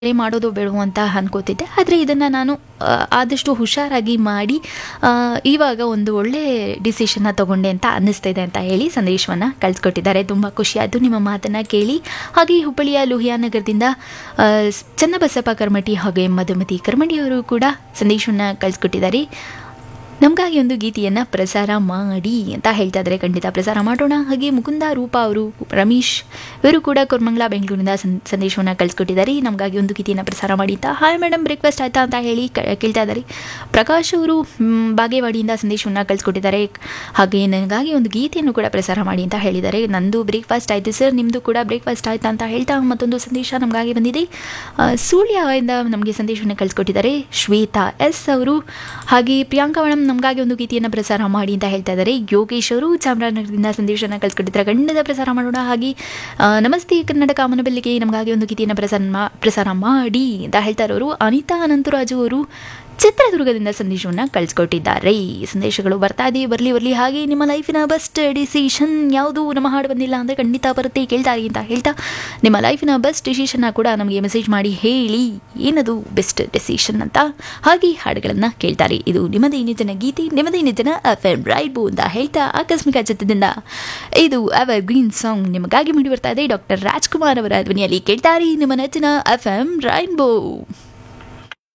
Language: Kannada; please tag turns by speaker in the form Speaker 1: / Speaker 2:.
Speaker 1: ಬೇರೆ ಮಾಡೋದು ಬೇಡವೋ ಅಂತ ಅನ್ಕೋತಿದ್ದೆ ಆದರೆ ಇದನ್ನು ನಾನು ಆ, ಆದಷ್ಟು ಹುಷಾರಾಗಿ ಮಾಡಿ ಆ, ಇವಾಗ ಒಂದು ಒಳ್ಳೆ ಡಿಸಿಷನ್ನ ತಗೊಂಡೆ ಅಂತ ಅನ್ನಿಸ್ತಿದೆ ಅಂತ ಹೇಳಿ ಸಂದೇಶವನ್ನು ಕಳಿಸ್ಕೊಟ್ಟಿದ್ದಾರೆ ತುಂಬ ಖುಷಿಯಾಯಿತು ನಿಮ್ಮ ಮಾತನ್ನು ಕೇಳಿ ಹಾಗೆ ಹುಬ್ಬಳ್ಳಿಯ ಲೋಹಿಯಾ ನಗರದಿಂದ ಆ, ಸ್- ಚನ್ನಬಸಪ್ಪ ಕರ್ಮಟಿ ಹಾಗೆ ಮಧುಮತಿ ಕರ್ಮಟಿಯವರು ಕೂಡ ಸಂದೇಶವನ್ನು ಕಳಿಸ್ಕೊಟ್ಟಿದ್ದಾರೆ ನಮಗಾಗಿ ಒಂದು ಗೀತೆಯನ್ನು ಪ್ರಸಾರ ಮಾಡಿ ಅಂತ ಹೇಳ್ತಾ ಇದ್ದಾರೆ ಖಂಡಿತ ಪ್ರಸಾರ ಮಾಡೋಣ ಹಾಗೆ ಮುಕುಂದ ರೂಪ ಅವರು ರಮೇಶ್ ಇವರು ಕೂಡ ಕೊರ್ಮಂಗ್ಲಾ ಬೆಂಗಳೂರಿನಿಂದ ಸಂ- ಸಂದೇಶವನ್ನು ಕಳಿಸ್ಕೊಟ್ಟಿದ್ದಾರೆ ನಮಗಾಗಿ ಒಂದು ಗೀತೆಯನ್ನು ಪ್ರಸಾರ ಮಾಡಿ ಅಂತ ಹಾಯ್ ಮೇಡಮ್ ಬ್ರೇಕ್ಫಾಸ್ಟ್ ಆಯ್ತಾ ಅಂತ ಹೇಳಿ ಕ- ಕೇಳ್ತಾ ಇದ್ದಾರೆ ಪ್ರಕಾಶ್ ಅವರು ಮ್, ಬಾಗೇವಾಡಿಯಿಂದ ಸಂದೇಶವನ್ನು ಕಳಿಸ್ಕೊಟ್ಟಿದ್ದಾರೆ ಹಾಗೆ ನನಗಾಗಿ ಒಂದು ಗೀತೆಯನ್ನು ಕೂಡ ಪ್ರಸಾರ ಮಾಡಿ ಅಂತ ಹೇಳಿದ್ದಾರೆ ನಂದು ಬ್ರೇಕ್ಫಾಸ್ಟ್ ಆಯಿತು ಸರ್ ನಿಮ್ಮದು ಕೂಡ ಬ್ರೇಕ್ಫಾಸ್ಟ್ ಆಯ್ತಾ ಅಂತ ಹೇಳ್ತಾ ಮತ್ತೊಂದು ಸಂದೇಶ ನಮಗಾಗಿ ಬಂದಿದೆ ಆ, ಸೂಳ್ಯದಿಂದ ನಮಗೆ ಸಂದೇಶವನ್ನು ಕಳಿಸ್ಕೊಟ್ಟಿದ್ದಾರೆ ಶ್ವೇತಾ ಎಸ್ ಅವರು ಹಾಗೆ ಪ್ರಿಯಾಂಕಾ ಮೇಡಮ್ ನಮಗಾಗಿ ಒಂದು ಗೀತೆಯನ್ನು ಪ್ರಸಾರ ಮಾಡಿ ಅಂತ ಹೇಳ್ತಾ ಇದ್ದಾರೆ ಯೋಗೇಶ್ ಅವರು ಚಾಮರಾಜನಗರದಿಂದ ಸಂದೇಶವನ್ನು ಕಳಿಸ್ಕೊಟ್ಟಿದ್ದಾರೆ ಖಂಡಿತ ಪ್ರಸಾರ ಮಾಡೋಣ ಹಾಗೆ ಆ, ನಮಸ್ತೆ ಕನ್ನಡ ಕಾಮನಬೆಲ್ಲಿಗೆ ನಮಗಾಗಿ ಒಂದು ಗೀತೆಯನ್ನು ಪ್ರಸಾರ ಮಾ ಪ್ರಸಾರ ಮಾಡಿ ಅಂತ ಹೇಳ್ತಾ ಇರೋರು ಅನಿತಾ ಅನಂತರಾಜು ಅವರು ಚಿತ್ರದುರ್ಗದಿಂದ ಸಂದೇಶವನ್ನು ಕಳಿಸ್ಕೊಟ್ಟಿದ್ದಾರೆ ಸಂದೇಶಗಳು ಬರ್ತಾ ಇದೆ ಬರಲಿ ಬರಲಿ ಹಾಗೆ ನಿಮ್ಮ ಲೈಫಿನ ಬೆಸ್ಟ್ ಡಿಸಿಷನ್ ಯಾವುದು ನಮ್ಮ ಹಾಡು ಬಂದಿಲ್ಲ ಅಂದರೆ ಖಂಡಿತ ಬರುತ್ತೆ ಕೇಳ್ತಾರೆ ಅಂತ ಹೇಳ್ತಾ ನಿಮ್ಮ ಲೈಫಿನ ಬೆಸ್ಟ್ ಡಿಸಿಷನ್ನ ಕೂಡ ನಮಗೆ ಮೆಸೇಜ್ ಮಾಡಿ ಹೇಳಿ ಏನದು ಬೆಸ್ಟ್ ಡಿಸಿಷನ್ ಅಂತ ಹಾಗೆ ಹಾಡುಗಳನ್ನು ಕೇಳ್ತಾರೆ ಇದು ನಿಮ್ಮದೇ ನಿಜನ ಗೀತೆ ನಿಮ್ಮದೇ ನಿಜನ ಎಫ್ ಎಂ ರೈಬು ಅಂತ ಹೇಳ್ತಾ ಆಕಸ್ಮಿಕ ಚಿತ್ರದಿಂದ ಇದು ಅವರ್ ಗ್ರೀನ್ ಸಾಂಗ್ ನಿಮಗಾಗಿ ಮೂಡಿ ಬರ್ತಾ ಇದೆ ಡಾಕ್ಟರ್ ರಾಜ್ಕುಮಾರ್ ಅವರ ಧ್ವನಿಯಲ್ಲಿ ಕೇಳ್ತಾರೆ ನಿಮ್ಮ ನೆಚ್ಚಿನ ಎಫ್ ಎಂ ರೈನ್ಬೋ